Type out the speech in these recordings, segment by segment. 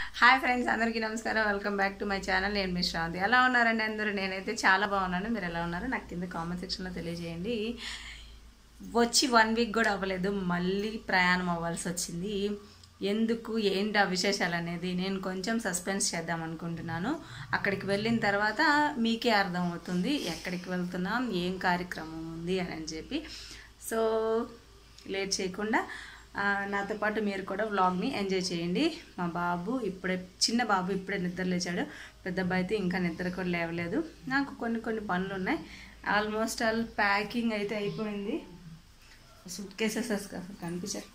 Hi friends అందరికీ నమస్కారం welcome back to my channel నేను మీ శ్రావంతి ఎలా ఉన్నారండి అందరూ నేనైతే చాలా బాగున్నాను మీరు ఎలా ఉన్నారు నాకు కింద కామెంట్ సెక్షన్లో తెలియజేయండి వచ్చి వన్ వీక్ కూడా అవ్వలేదు మళ్ళీ ప్రయాణం అవ్వాల్సి వచ్చింది ఎందుకు ఏంటి ఆ విశేషాలు అనేది నేను కొంచెం సస్పెన్స్ చేద్దాం అనుకుంటున్నాను అక్కడికి వెళ్ళిన తర్వాత మీకే అర్థమవుతుంది ఎక్కడికి వెళ్తున్నాం ఏం కార్యక్రమం ఉంది అని అని చెప్పి సో లేట్ చేయకుండా ఆ, నాతో పాటు మీరు కూడా వ్లాగ్ని ఎంజాయ్ చేయండి మా బాబు ఇప్పుడే చిన్న బాబు ఇప్పుడే నిద్ర లేచాడు పెద్ద అబ్బాయి అయితే ఇంకా నిద్ర కూడా లేవలేదు నాకు కొన్ని కొన్ని పనులు ఉన్నాయి ఆల్మోస్ట్ ఆల్ ప్యాకింగ్ అయితే అయిపోయింది సూట్ కేసెస్ అసలు కనిపించారు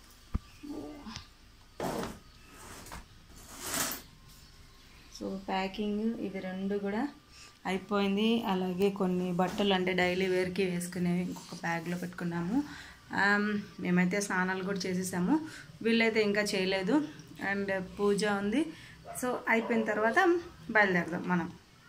సో ప్యాకింగ్ ఇవి రెండు కూడా అయిపోయింది అలాగే కొన్ని బట్టలు అంటే డైలీ వేర్కి వేసుకునేవి ఇంకొక బ్యాగ్లో పెట్టుకున్నాము ఆమ్, మేమైతే స్నానాలు కూడా చేసేసాము వీళ్ళైతే ఇంకా చేయలేదు అండ్ పూజ ఉంది సో అయిపోయిన తర్వాత బయలుదేరదాం మనం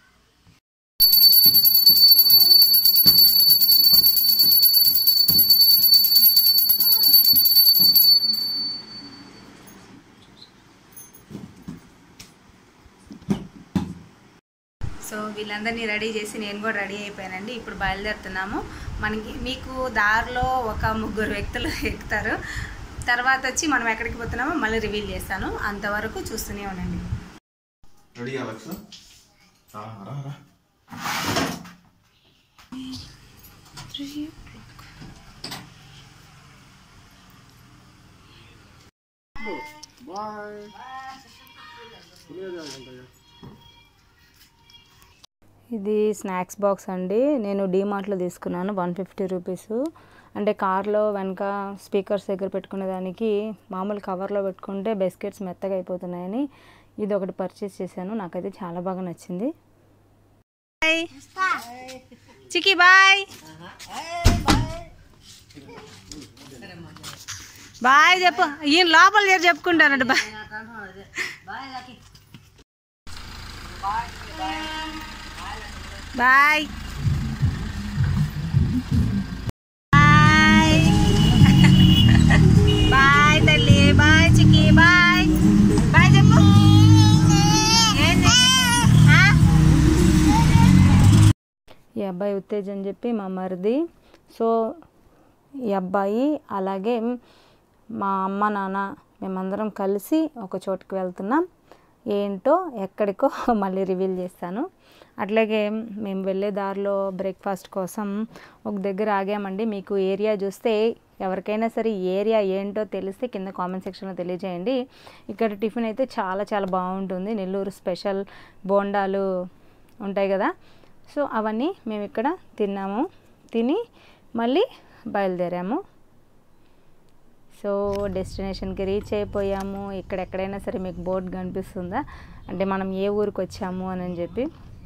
సో వీళ్ళందరినీ రెడీ చేసి నేను కూడా రెడీ అయిపోయానండి ఇప్పుడు బయలుదేరుతున్నాము మనకి మీకు దారిలో ఒక ముగ్గురు వ్యక్తులు ఎక్కుతారు తర్వాత వచ్చి మనం ఎక్కడికి పోతున్నామో మళ్ళీ రివీల్ చేస్తాను అంతవరకు చూస్తూనే ఉండండి రెడీ అలెక్స్ రా రా రా ఇది స్నాక్స్ బాక్స్ అండి నేను డీమార్ట్లో తీసుకున్నాను వన్ ఫిఫ్టీ రూపీస్ అంటే కార్లో వెనక స్పీకర్స్ దగ్గర పెట్టుకునే దానికి మామూలు కవర్లో పెట్టుకుంటే బిస్కెట్స్ మెత్తగా అయిపోతున్నాయని ఇది ఒకటి పర్చేస్ చేశాను నాకైతే చాలా బాగా నచ్చింది చికి బాయ్ బాయ్ చెప్పు ఈయన లోపల చేరి చెప్పుకుంటానండి బాయ్ బాయ్ బాయ్ బాయ్ తల్లి బాయ్ చిక్కి బాయ్ బాయ్ చెప్పు ఏంటి? ఆ? ఈ అబ్బాయి ఉత్తేజ్ అని చెప్పి మా మరిది సో ఈ అబ్బాయి అలాగే మా అమ్మ నాన్న మేమందరం కలిసి ఒక చోటుకి వెళ్తున్నాం ఏంటో ఎక్కడికో మళ్ళీ రివీల్ చేస్తాను అట్లాగే మేము వెళ్ళే దారిలో బ్రేక్ఫాస్ట్ కోసం ఒక దగ్గర ఆగామండి మీకు ఏరియా చూస్తే ఎవరికైనా సరే ఈ ఏరియా ఏంటో తెలిస్తే కింద కామెంట్ సెక్షన్లో తెలియజేయండి ఇక్కడ టిఫిన్ అయితే చాలా చాలా బాగుంటుంది నెల్లూరు స్పెషల్ బోండాలు ఉంటాయి కదా సో అవన్నీ మేము ఇక్కడ తిన్నాము తిని మళ్ళీ బయలుదేరాము సో డెస్టినేషన్కి రీచ్ అయిపోయాము ఇక్కడ ఎక్కడైనా సరే మీకు బోర్డు కనిపిస్తుందా అంటే మనం ఏ ఊరికి వచ్చాము అని అని చెప్పి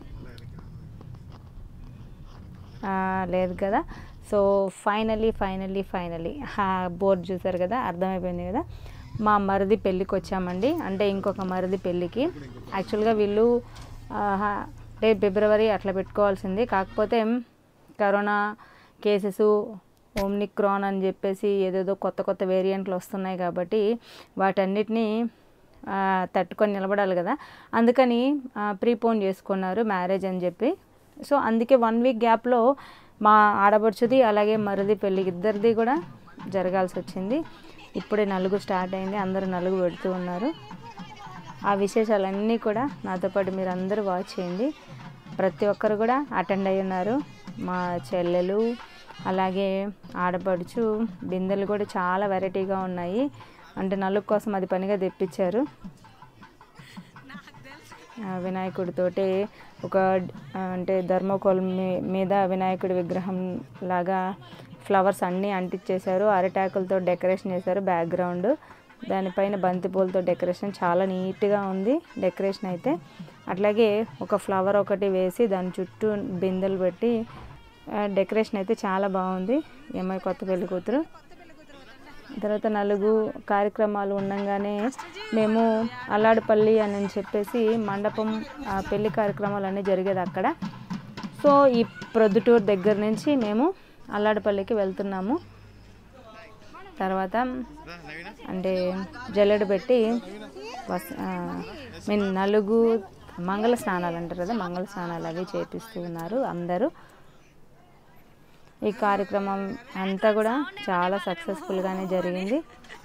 ఆ, లేదు కదా so finally finally finally board చూసారు కదా అర్థమైపోయింది కదా మా మరిది పెళ్ళికి వచ్చామండి అంటే ఇంకొక మరిది పెళ్ళికి యాక్చువల్గా వీళ్ళు ఆహా, అంటే ఫిబ్రవరి అట్లా పెట్టుకోవాల్సింది కాకపోతే కరోనా కేసెస్ ఓమ్నిక్రాన్ అని చెప్పేసి ఏదేదో కొత్త కొత్త వేరియంట్లు వస్తున్నాయి కాబట్టి వాటన్నిటినీ ఆ, తట్టుకొని నిలబడాలి కదా అందుకని ప్రీపోన్ చేసుకున్నారు మ్యారేజ్ అని చెప్పి సో అందుకే వన్ వీక్ గ్యాప్లో మా ఆడపడుచుది అలాగే మరిది పెళ్ళి ఇద్దరిది కూడా జరగాల్సి వచ్చింది ఇప్పుడే నలుగు స్టార్ట్ అయింది అందరూ నలుగు పెడుతూ ఉన్నారు ఆ విశేషాలన్నీ కూడా నాతో పాటు మీరు అందరూ వాచ్ చేయండి ప్రతి ఒక్కరు కూడా అటెండ్ అయి ఉన్నారు మా చెల్లెలు అలాగే ఆడపడుచు బిందెలు కూడా చాలా వెరైటీగా ఉన్నాయి అంటే నలుగు కోసం అది పనిగా తెప్పించారు ఆ, వినాయకుడితోటి ఒక ఆ, అంటే ధర్మకోల్ మీ- మీద వినాయకుడి విగ్రహం లాగా ఫ్లవర్స్ అన్నీ అంటించేశారు అరిటాకులతో డెకరేషన్ చేశారు బ్యాక్గ్రౌండ్ దానిపైన బంతిపూలతో డెకరేషన్ చాలా నీట్గా ఉంది డెకరేషన్ అయితే అట్లాగే ఒక ఫ్లవర్ ఒకటి వేసి దాని చుట్టూ బిందెలు పెట్టి ఆ, డెకరేషన్ అయితే చాలా బాగుంది ఈ అమ్మాయి కొత్త పెళ్లి కూతురు తర్వాత నలుగు కార్యక్రమాలు ఉండగానే మేము అల్లాడిపల్లి అని చెప్పేసి మండపం ఆ, పెళ్లి కార్యక్రమాలు అన్నీ జరిగేది అక్కడ సో ఈ ప్రొద్దుటూరు దగ్గర నుంచి మేము అల్లాడిపల్లికి వెళ్తున్నాము తర్వాత అంటే జల్లెడ పెట్టి వస్ మీన్ నలుగు మంగళ స్నానాలు అంటారు కదా మంగళ స్నానాలు అవి చేపిస్తూ ఉన్నారు అందరూ ఈ కార్యక్రమం అంతా కూడా చాలా సక్సెస్ఫుల్గానే జరిగింది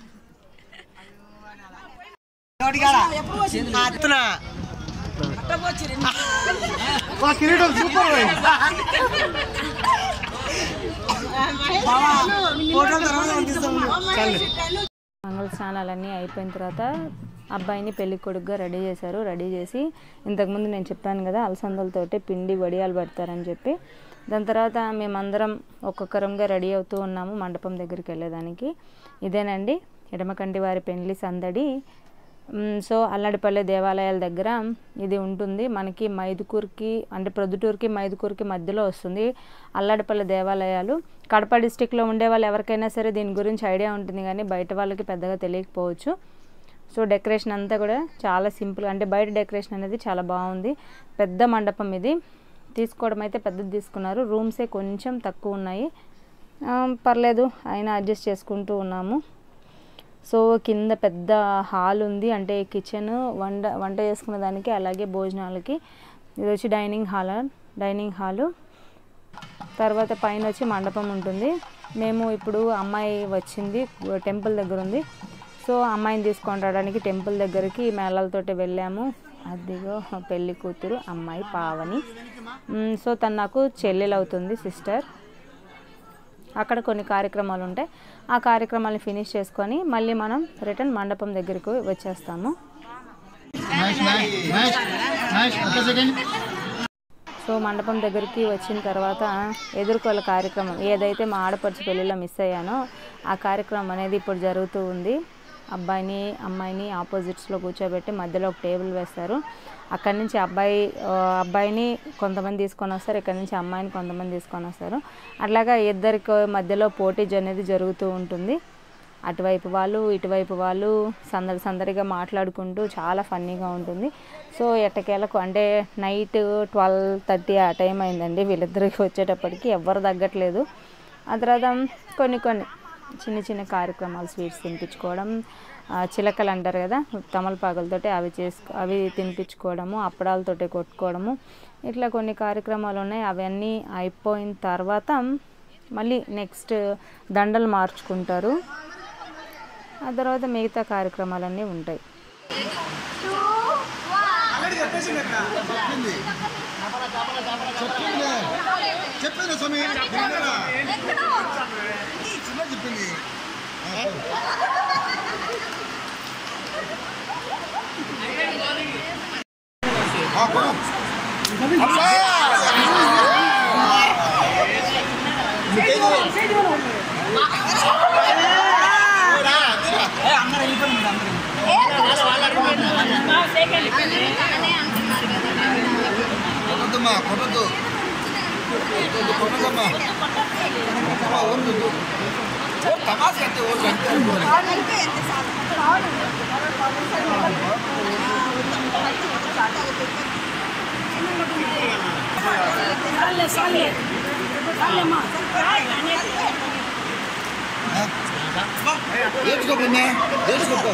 కిరీటం సూపర్ మంగళ స్నానాలన్నీ అయిపోయిన తర్వాత అబ్బాయిని పెళ్లి కొడుకుగా రెడీ చేశారు రెడీ చేసి ఇంతకుముందు నేను చెప్పాను కదా అలసందలతోటి పిండి వడియాలు పడతారని చెప్పి దాని తర్వాత మేమందరం ఒక్కొక్కరంగా రెడీ అవుతూ ఉన్నాము మండపం దగ్గరికి వెళ్ళేదానికి ఇదేనండి ఎడమకంటి వారి పెళ్లి సందడి మ్, సో అల్లడిపల్లె దేవాలయాల దగ్గర ఇది ఉంటుంది మనకి మైదుకూరుకి అంటే ప్రొద్దుటూరుకి మైదుకూరుకి మధ్యలో వస్తుంది అల్లడిపల్లె దేవాలయాలు కడప డిస్టిక్లో ఉండే వాళ్ళు ఎవరికైనా సరే దీని గురించి ఐడియా ఉంటుంది కానీ బయట వాళ్ళకి పెద్దగా తెలియకపోవచ్చు సో డెకరేషన్ అంతా కూడా చాలా సింపుల్ అంటే బయట డెకరేషన్ అనేది చాలా బాగుంది పెద్ద మండపం ఇది తీసుకోవడం అయితే పెద్దది తీసుకున్నారు రూమ్సే కొంచెం తక్కువ ఉన్నాయి ఆ, పర్లేదు అయినా అడ్జస్ట్ చేసుకుంటూ ఉన్నాము సో కింద పెద్ద హాల్ ఉంది అంటే కిచెన్ వంట వంట చేసుకునే దానికి అలాగే భోజనాలకి ఇది వచ్చి డైనింగ్ హాల్ డైనింగ్ హాలు తర్వాత పైన వచ్చి మండపం ఉంటుంది మేము ఇప్పుడు అమ్మాయి వచ్చింది టెంపుల్ దగ్గర ఉంది సో అమ్మాయిని తీసుకొని రావడానికి టెంపుల్ దగ్గరికి మేళాలతోటి వెళ్ళాము అదిగో పెళ్లి కూతురు అమ్మాయి పావని మ్, సో తను నాకు చెల్లెలు అవుతుంది సిస్టర్ అక్కడ కొన్ని కార్యక్రమాలు ఉంటాయి ఆ కార్యక్రమాలను ఫినిష్ చేసుకొని మళ్ళీ మనం రిటర్న్ మండపం దగ్గరికి వచ్చేస్తాము సో మండపం దగ్గరికి వచ్చిన తర్వాత ఎదుర్కోల కార్యక్రమం ఏదైతే మా ఆడపడుచు పెళ్ళిలో మిస్ అయ్యానో ఆ కార్యక్రమం అనేది ఇప్పుడు జరుగుతూ ఉంది అబ్బాయిని అమ్మాయిని ఆపోజిట్స్లో కూర్చోబెట్టి మధ్యలో ఒక టేబుల్ వేస్తారు అక్కడి నుంచి అబ్బాయి ఆ, అబ్బాయిని కొంతమంది తీసుకొని వస్తారు ఇక్కడ నుంచి అమ్మాయిని కొంతమంది తీసుకొని వస్తారు అట్లాగా ఇద్దరికి మధ్యలో పోటీజ్ అనేది జరుగుతూ ఉంటుంది అటువైపు వాళ్ళు ఇటువైపు వాళ్ళు సందడి సందడిగా మాట్లాడుకుంటూ చాలా ఫన్నీగా ఉంటుంది సో ఎట్టకేలకు అంటే నైట్ ట్వెల్వ్ థర్టీ ఆ టైం అయిందండి వీళ్ళిద్దరికి వచ్చేటప్పటికి ఎవ్వరు తగ్గట్లేదు ఆ తర్వాత కొన్ని కొన్ని చిన్న చిన్న కార్యక్రమాలు స్వీట్స్ తినిపించుకోవడం ఆ, చిలకలు అంటారు కదా తమలపాకులతోటి అవి చేసుకో అవి తినిపించుకోవడము అప్పడాలతోటి కొట్టుకోవడము ఇట్లా కొన్ని కార్యక్రమాలు ఉన్నాయి అవన్నీ అయిపోయిన తర్వాత మళ్ళీ నెక్స్ట్ దండలు మార్చుకుంటారు ఆ తర్వాత మిగతా కార్యక్రమాలన్నీ ఉంటాయి చెప్పింది స్వామి విన్నారా? చిన్న చెప్పింది ఆ, కొను. కొనొద్దమ్మా కొనొద్దు కొనొద్దు, కొనొద్దమ్మా అమ్మా, వద్దు. ఓ, తమాషా అంటే ఓ, అంతే అనుకోవాలి. నేర్చుకో పిన్ని, నేర్చుకో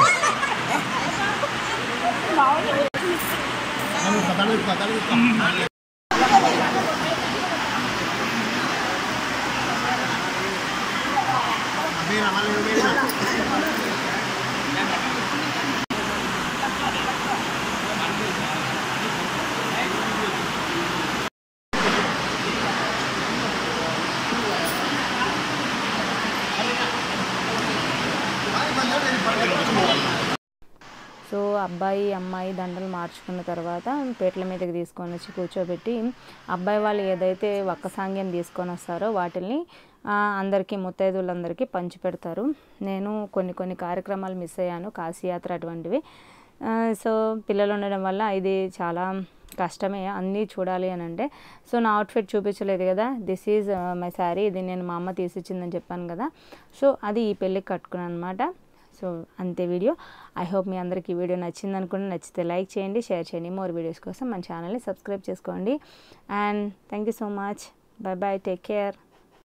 సో అబ్బాయి అమ్మాయి దండలు మార్చుకున్న తర్వాత పీటల మీదకి తీసుకొని వచ్చి కూర్చోబెట్టి అబ్బాయి వాళ్ళు ఏదైతే ఒక్క సాంగ్యం తీసుకొని వస్తారో వాటిని ఆ, అందరికీ ముత్తైదువులందరికీ పంచి పెడతారు నేను కొన్ని కొన్ని కార్యక్రమాలు మిస్ అయ్యాను కాశీయాత్ర అటువంటివి ఆ, సో పిల్లలు ఉండడం వల్ల ఇది చాలా కష్టమే అన్నీ చూడాలి అని అంటే సో నా అవుట్ఫిట్ చూపించలేదు కదా దిస్ ఈజ్ మై శారీ ఇది నేను మా అమ్మ తీసిచ్చిందని చెప్పాను కదా సో అది ఈ పెళ్ళికి కట్టుకున్నాను అనమాట సో అంతే వీడియో ఐ హోప్ మీ అందరికీ ఈ వీడియో నచ్చింది అనుకుంటే నచ్చితే లైక్ చేయండి షేర్ చేయండి మోర్ వీడియోస్ కోసం మన ఛానల్ని సబ్స్క్రైబ్ చేసుకోండి and thank you so much bye bye take care